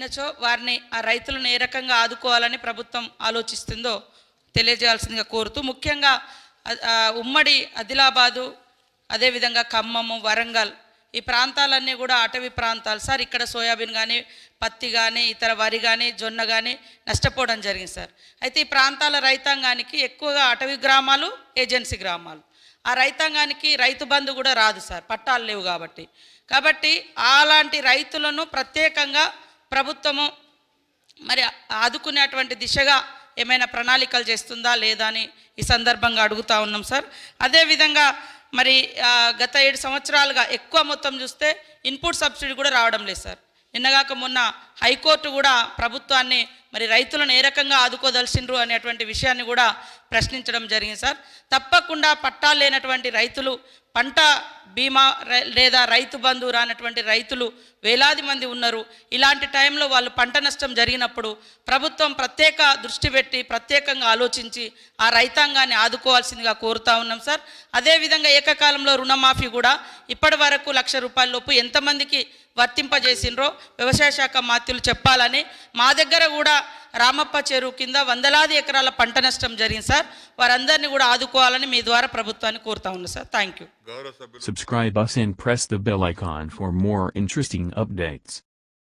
అయినచో వారిని ఆ రైతులను ఏ రకంగా ఆదుకోవాలని ప్రభుత్వం ఆలోచిస్తుందో తెలియజేయాల్సిందిగా కోరుతూ ముఖ్యంగా అ- ఆ, ఉమ్మడి ఆదిలాబాదు అదేవిధంగా ఖమ్మము వరంగల్ ఈ ప్రాంతాలన్నీ కూడా అటవీ ప్రాంతాలు సార్ ఇక్కడ సోయాబీన్ కానీ పత్తి కానీ ఇతర వరి కానీ జొన్న కానీ నష్టపోవడం జరిగింది సార్ అయితే ఈ ప్రాంతాల రైతాంగానికి ఎక్కువగా అటవీ గ్రామాలు ఏజెన్సీ గ్రామాలు ఆ రైతాంగానికి రైతు బంధు కూడా రాదు సార్ పట్టాలు లేవు కాబట్టి కాబట్టి అలాంటి రైతులను ప్రత్యేకంగా ప్రభుత్వము మరి ఆదుకునేటువంటి దిశగా ఏమైనా ప్రణాళికలు చేస్తుందా లేదా అని ఈ సందర్భంగా అడుగుతా ఉన్నాం సార్ అదేవిధంగా మరి ఆ, గత ఏడు సంవత్సరాలుగా ఎక్కువ మొత్తం చూస్తే ఇన్పుట్ సబ్సిడీ కూడా రావడం లేదు సార్ నిన్నగాక మొన్న హైకోర్టు కూడా ప్రభుత్వాన్ని మరి రైతులను ఏ రకంగా ఆదుకోదలిసిండ్రు అనేటువంటి విషయాన్ని కూడా ప్రశ్నించడం జరిగింది సార్ తప్పకుండా పట్టాలు లేనటువంటి రైతులు పంట బీమా ర- లేదా రైతు బంధు రానటువంటి రైతులు వేలాది మంది ఉన్నారు ఇలాంటి టైంలో వాళ్ళు పంట నష్టం జరిగినప్పుడు ప్రభుత్వం ప్రత్యేక దృష్టి పెట్టి ప్రత్యేకంగా ఆలోచించి ఆ రైతాంగాన్ని ఆదుకోవాల్సిందిగా కోరుతా ఉన్నాం సార్ అదేవిధంగా ఏకకాలంలో రుణమాఫీ కూడా ఇప్పటి వరకు లక్ష రూపాయల లోపు ఎంతమందికి వర్తింపజేసిండ్రో వ్యవసాయ శాఖ మాత్యులు చెప్పాలని మా దగ్గర కూడా రామప్ప చెరువు కింద వందలాది ఎకరాల పంట నష్టం జరిగింది సార్ వారందరినీ కూడా ఆదుకోవాలని మీ ద్వారా ప్రభుత్వాన్ని కోరుతా ఉన్నాం సార్ థ్యాంక్ యూ గౌరవ సభ్యులు Subscribe us and press the bell icon for more interesting updates.